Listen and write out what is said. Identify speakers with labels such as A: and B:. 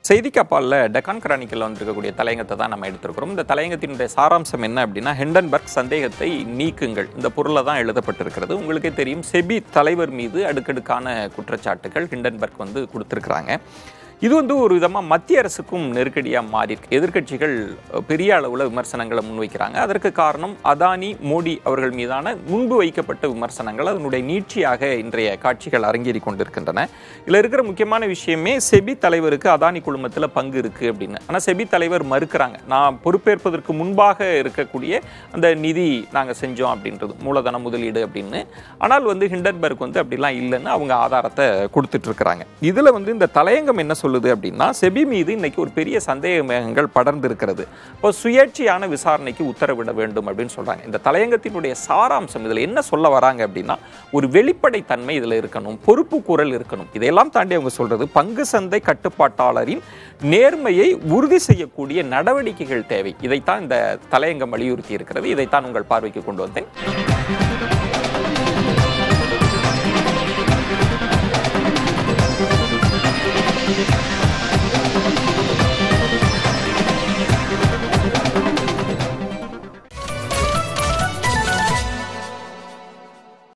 A: செய்தி கப்பாலில் டெக்கான் கிரானிக்கலில் வந்திருக்கக்கூடிய தலையங்கத்தை தான் நம்ம எடுத்திருக்கிறோம் இந்த தலையங்கத்தினுடைய சாராம்சம் என்ன அப்படின்னா ஹெண்டன்பர்க் சந்தேகத்தை நீக்குங்கள் இந்த பொருளில் தான் எழுதப்பட்டிருக்கிறது உங்களுக்கே தெரியும் செபி தலைவர் மீது அடுக்கடுக்கான குற்றச்சாட்டுகள் ஹிண்டன்பர்க் வந்து கொடுத்துருக்குறாங்க இது வந்து ஒரு விதமாக மத்திய அரசுக்கும் நெருக்கடியாக மாறி இருக்கு எதிர்க்கட்சிகள் பெரிய அளவில் விமர்சனங்களை முன்வைக்கிறாங்க அதற்கு காரணம் அதானி மோடி அவர்கள் மீதான முன்பு வைக்கப்பட்ட விமர்சனங்கள் அதனுடைய நீட்சியாக இன்றைய காட்சிகள் அரங்கேறி கொண்டிருக்கின்றன இதில் இருக்கிற முக்கியமான விஷயமே செபி தலைவருக்கு அதானி குழுமத்தில் பங்கு இருக்குது அப்படின்னு ஆனால் செபி தலைவர் மறுக்கிறாங்க நான் பொறுப்பேற்பதற்கு முன்பாக இருக்கக்கூடிய அந்த நிதி நாங்கள் செஞ்சோம் அப்படின்றது மூலதன முதலீடு அப்படின்னு ஆனால் வந்து ஹிண்டன்பர்க் வந்து அப்படிலாம் இல்லைன்னு அவங்க ஆதாரத்தை கொடுத்துட்டு இருக்கிறாங்க இதில் வந்து இந்த தலையங்கம் என்ன சொல்லுது அப்படின்னா செபி மீது இன்னைக்கு ஒரு பெரிய சந்தேக மேகங்கள் படர்ந்து இருக்கிறது இப்போ சுயேட்சையான விசாரணைக்கு உத்தரவிட வேண்டும் அப்படின்னு சொல்றாங்க இந்த தலையங்கத்தினுடைய சாராம்சம் இதில் என்ன சொல்ல வராங்க அப்படின்னா ஒரு வெளிப்படைத்தன்மை இதில் இருக்கணும் பொறுப்பு குரல் இருக்கணும் இதையெல்லாம் தாண்டி அவங்க சொல்றது பங்கு சந்தை கட்டுப்பாட்டாளரின் நேர்மையை உறுதி செய்யக்கூடிய நடவடிக்கைகள் தேவை இதைத்தான் இந்த தலையங்கம் வலியுறுத்தி இருக்கிறது இதைத்தான் உங்கள் பார்வைக்கு கொண்டு வந்தேன்